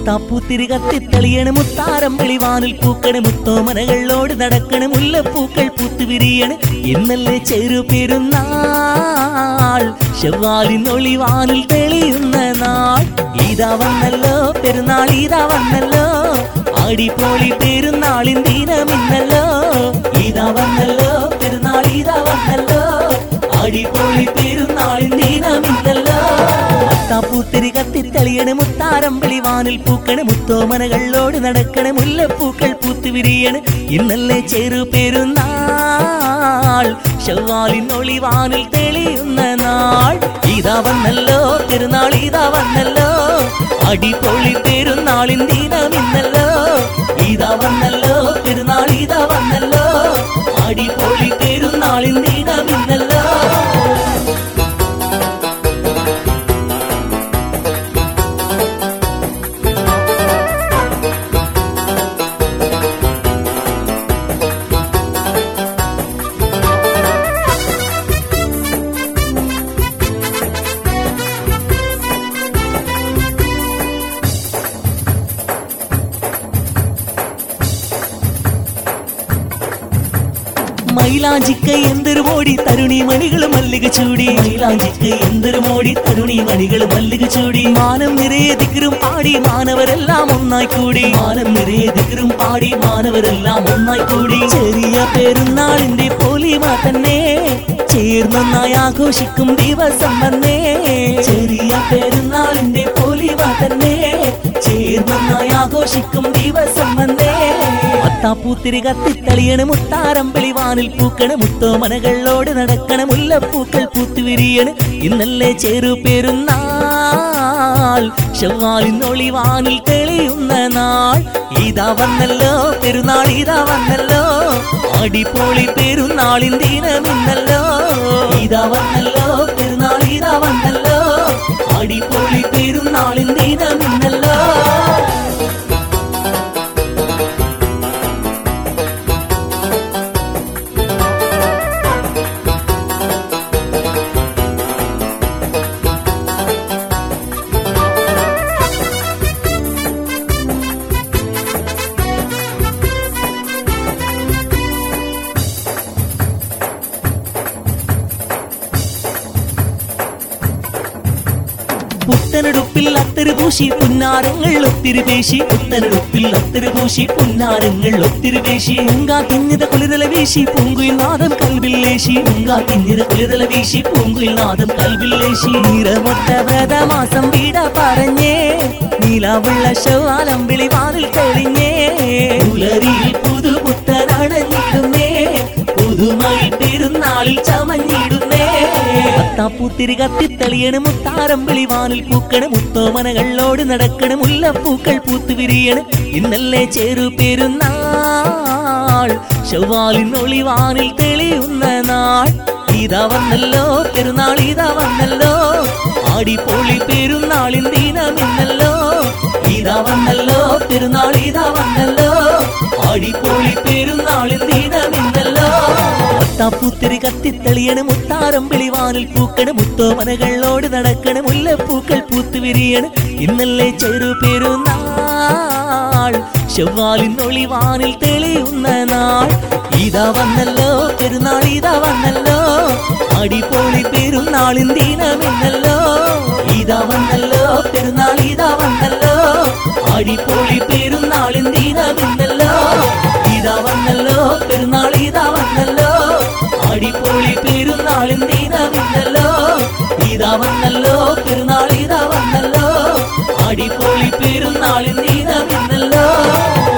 മത്താപ്പൂത്തിരി കത്തിത്തെളിയണ് മുത്താരം വെളിവാനിൽ പൂക്കണ് മുത്തോമനകളോട് നടക്കണ് മുല്ലപ്പൂക്കൾ പൂത്തുവിരിയണ് ഇന്നല്ലേ ചെറു പെരുന്നാൾ ചെവ്വാലിൻ ഒളിവാനിൽ തെളിയുന്ന നാൾ ഇതാ വന്നല്ലോ പെരുന്നാൾ ഇതാ വന്നല്ലോ അടിപൊളി പെരുന്നാളിൻ ദിനമിന്നല്ലോ ഇതാ വന്നല്ലോ പെരുന്നാൾ ഇതാ വന്നല്ലോ അടിപൊളി പെരുന്നാളിൻ ദിനമിന്നല്ലോ മത്താപ്പൂത്തിരി കത്തിത്തെളിയണ് മുത്താരം വെളിവാനിൽ പൂക്കണ് മുത്തോമനകളോട് നടക്കണ് മുല്ലപ്പൂക്കൾ പൂത്തുവിരിയണ് ഇന്നല്ലേ ചെറു പെരുന്നാൾ ചൊവ്വാലിൻ ഒളിവാനിൽ തെളിയുന്ന നാൾ ഇതാ വന്നല്ലോ പെരുന്നാൾ ഇതാ വന്നല്ലോ അടിപൊളി പെരുന്നാളിൻ ദിനമിന്നല്ലോ ഇതാ വന്നല്ലോ പെരുന്നാൾ ഇതാ വന്നല്ലോ അടിപൊളി പെരുന്നാളിൻ ദിനമിന്നല്ലോ മൈലാഞ്ചിക്ക എന്തൊരു മോടി തരുണി മണികൾ മല്ലിക ചൂടി മൈലാഞ്ചിക്ക എന്തൊരു മോടി തരുണി മണികൾ മല്ലിക ചൂടി മാനം നിറയെ ദിക്കറും പാടി മാനവരെല്ലാം ഒന്നായി കൂടി മാനം നിറയെ ദിക്കറും പാടി മാനവരെല്ലാം ഒന്നായി കൂടി ചെറിയ പെരുന്നാളിന്റെ പോലിമ തന്നെ ചേർന്നൊന്നായി ആഘോഷിക്കും ദിവസം വന്നേ ചെറിയ പെരുന്നാളിന്റെ പോലിമ തന്നെ ചേർന്നൊന്നായി ആഘോഷിക്കും ദിവസം വന്നേ മത്താപ്പൂത്തിരി കത്തിത്തളിയണ് മുത്താരം വെളിവാനിൽ പൂക്കണ് മുത്തോമനകളോട് നടക്കണ മുല്ലപ്പൂക്കൾ പൂത്തുവിരിയണ് ഇന്നല്ലേ ചെറു പെരുന്നാൾ ചൊവ്വാലിൻ ഒളിവാനിൽ തെളിയുന്ന നാൾ ഇതാ വന്നല്ലോ പെരുന്നാൾ ഇതാ വന്നല്ലോ അടിപൊളി പെരുന്നാളിൻ ദിനമിന്നല്ലോ ഇതാ വന്നല്ലോ പെരുന്നാൾ ഇതാ വന്നല്ലോ അടിപൊളി പെരുന്നാളിൻ ദിനമിന്നല്ലോ പുത്തനെടുപ്പിൽ അത്തര് പൂശി പുന്നാരങ്ങൾ ഒത്തിരി പേശി പുത്തനെടുപ്പിൽ അത്തര് പൂശി പുന്നാരങ്ങൾ ഒത്തിരി പേശി ഉങ്കാ തിഞ്ഞിത കുളിരല വീശി പൂങ്കുയിൽ നാദം കൽവില്ലേശി ഉങ്കാ തിഞ്ഞിത കുളിരല വീശി പൂങ്കുയിൽ നാദം കൽവില്ലേശി നിറമൊത്ത വ്രതമാസം വീട പറഞ്ഞേ നീലാവുള്ള ശവാലം വിളിവാതിൽ തെളിഞ്ഞേ പുലരിയിൽ പുതുപുത്തനടഞ്ഞിടുന്നേ പുതുമയിൽ പെരുന്നാളിൽ ചമഞ്ഞിടുന്നേ മത്താപ്പൂത്തിരി കത്തിത്തളിയണ് മുത്താരം വിളിവാനിൽ പൂക്കണ് മുത്തോമനകളോട് നടക്കണ് മുല്ലപ്പൂക്കൾ പൂത്തുവിരിയണ് ഇന്നല്ലേ ചേരു പെരുന്നാൾ ചൊവ്വാലിൻ ഒളിവാനിൽ തെളിയുന്ന നാൾ ഇതാ വന്നല്ലോ പെരുന്നാൾ ഇതാ വന്നല്ലോ അടിപൊളി പെരുന്നാളിൻ ദിനമിന്നല്ലോ ഇതാ വന്നല്ലോ പെരുന്നാൾ ഇതാ വന്നല്ലോ അടിപൊളി പെരുന്നാളിൻ ദിനമിന്നല്ലോ മത്താപ്പൂത്തിരി കത്തിത്തെളിയണ് മുത്താരം വെളിവാനിൽ പൂക്കണ് മുത്തോമനകളോട് നടക്കണ് മുല്ലപ്പൂക്കൾ പൂത്തുവിരിയണ് ഇന്നല്ലേ ചെറു പെരുന്നാൾ ചൊവ്വാലിൻ ഒളിവാനിൽ തെളിയുന്ന നാൾ ഇതാ വന്നല്ലോ പെരുന്നാൾ ഇതാ വന്നല്ലോ അടിപൊളി പെരുന്നാളിൻ ദിനമിന്നല്ലോ ഇതാ വന്നല്ലോ പെരുന്നാൾ ഇതാ വന്നല്ലോ അടിപൊളി പെരുന്നാളിൻ ദിനമിന്നല്ലോ ഇതാ വന്നല്ലോ പെരുന്നാൾ ഇതാ വന്നല്ലോ അടിപൊളി പെരുന്നാളിൻ ദിനമിന്നല്ലോ ഇതാ വന്നല്ലോ പെരുന്നാൾ ഇതാ വന്നല്ലോ അടിപൊളി പെരുന്നാളിൻ ദിനമിന്നല്ലോ